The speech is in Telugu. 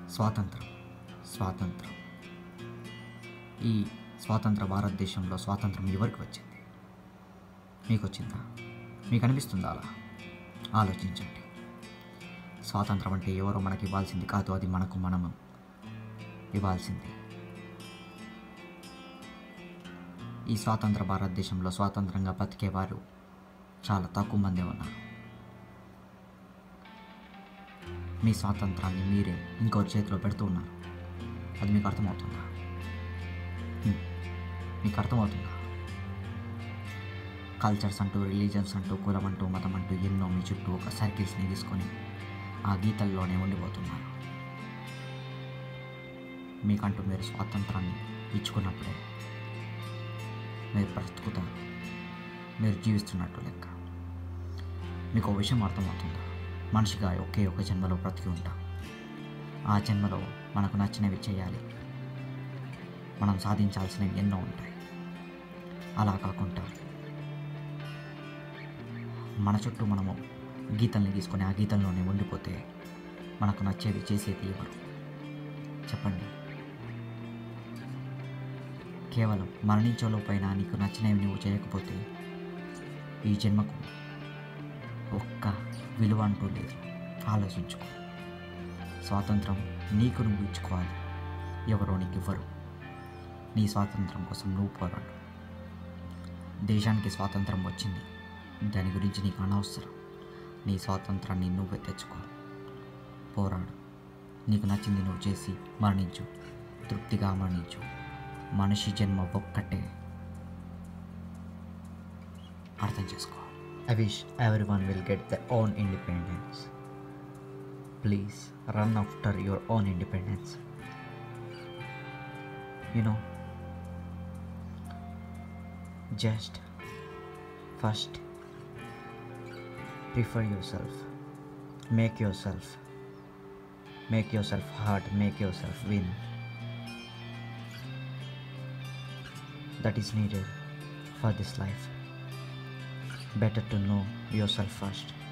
స్వాతంత్రం స్వాతంత్రం ఈ స్వాతంత్ర భారతదేశంలో స్వాతంత్రం ఎవరికి వచ్చింది మీకు వచ్చిందా మీకు అనిపిస్తుందా అలా ఆలోచించండి స్వాతంత్రం అంటే ఎవరో మనకి ఇవ్వాల్సింది కాదు అది మనకు మనము ఇవ్వాల్సింది ఈ స్వాతంత్ర భారతదేశంలో స్వాతంత్రంగా బతికేవారు చాలా తక్కువ మందే ఉన్నారు మీ స్వాతంత్రాన్ని మీరే ఇంకో చేతిలో పెడుతూ ఉన్నారు అది మీకు అర్థమవుతుందా హ్మ్. మీకు అర్థమవుతుందా కల్చర్స్ అంటూ రిలీజన్స్ అంటూ కులం అంటూ మతం అంటూ ఎన్నో మీ చుట్టూ ఒక సర్కిల్స్ని తీసుకొని ఆ గీతల్లోనే ఉండిపోతున్నారు మీకంటూ మీరు స్వాతంత్రాన్ని ఇచ్చుకున్నప్పుడే మీరు బ్రతుకుతారు మీరు జీవిస్తున్నట్టు లెక్క మీకు ఒక విషయం అర్థమవుతుందా మనిషిగా ఒకే ఒక జన్మలో బ్రతికి ఉంటాం ఆ జన్మలో మనకు నచ్చినవి చేయాలి మనం సాధించాల్సినవి ఎన్నో ఉంటాయి అలా కాకుండా మన చుట్టూ మనము గీతల్ని తీసుకొని ఆ గీతల్లోనే ఉండిపోతే మనకు నచ్చేది చేసేది ఎవరు చెప్పండి కేవలం మరణించోలోపైన నీకు నచ్చినవి నువ్వు చేయకపోతే ఈ జన్మకు ఒక్క విలువ అంటూ లేదు ఆలోచించుకో స్వాతంత్రం నీకు నువ్వు ఇచ్చుకోవాలి ఎవరో నీకు ఇవ్వరు నీ స్వాతంత్రం కోసం నువ్వు పోరాడు దేశానికి స్వాతంత్రం వచ్చింది దాని గురించి నీకు అనవసరం నీ స్వాతంత్రాన్ని నువ్వే తెచ్చుకో పోరాడు నీకు నచ్చింది నువ్వు చేసి మరణించు తృప్తిగా మరణించు మనిషి జన్మ ఒక్కటే అర్థం చేసుకో I wish everyone will get the own independence please run after your own independence you know just first prefer yourself make yourself make yourself hard make yourself win that is needed for this life. Better to know yourself first